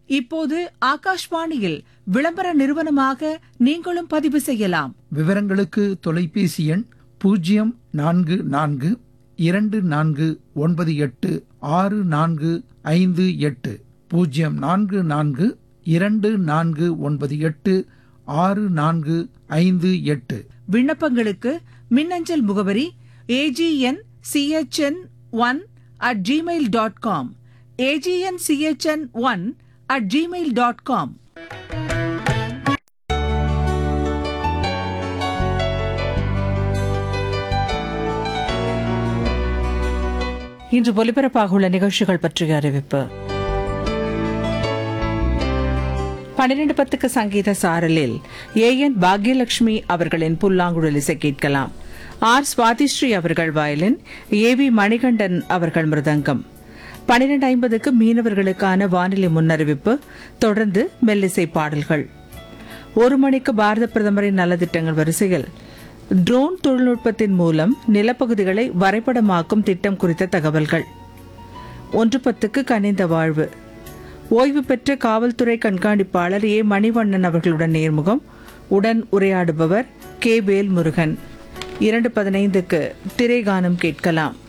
இப்போது ஆகாஷ்வாணியில் விளம்பர நிறுவனமாக நீங்களும் பதிவு செய்யலாம் விவரங்களுக்கு தொலைபேசி எண் பூஜ்ஜியம் நான்கு நான்கு இரண்டு நான்கு ஒன்பது எட்டு ஆறு நான்கு ஐந்து எட்டு பூஜ்ஜியம் நான்கு நான்கு இரண்டு நான்கு ஒன்பது எட்டு ஆறு நான்கு ஐந்து எட்டு விண்ணப்பங்களுக்கு மின்னஞ்சல் முகவரி AGN CHN one at Gmail dot com AGN CHN one at Gmail dot com இன்று ஒலிபரப்பாக உள்ள நிகழ்ச்சிகள் பற்றிய அறிவிப்பு பன்னிரண்டு பத்துக்கு சங்கீத சாரலில் ஏ என் பாக்யலட்சுமி அவர்களின் புல்லாங்குழல் இசை கேட்கலாம் ஆர் சுவாதிஸ்ரீ அவர்கள் வயலின் ஏ வி மணிகண்டன் அவர்கள் மிருதங்கம் பன்னிரண்டு ஐம்பதுக்கு மீனவர்களுக்கான வானிலை முன்னறிவிப்பு தொடர்ந்து மெல்லிசை பாடல்கள் ஒரு மணிக்கு பாரத பிரதமரின் நலத்திட்டங்கள் வரிசையில் ட்ரோன் தொழில்நுட்பத்தின் மூலம் நிலப்பகுதிகளை வரைபடமாக்கும் திட்டம் குறித்த தகவல்கள் ஒன்று பத்துக்கு கனிந்த வாழ்வு ஓய்வு பெற்ற காவல்துறை கண்காணிப்பாளர் ஏ மணிவண்ணன் அவர்களுடன் நேர்முகம் உடன் உரையாடுபவர் கே வேல்முருகன் இரண்டு பதினைந்துக்கு திரைகானம் கேட்கலாம்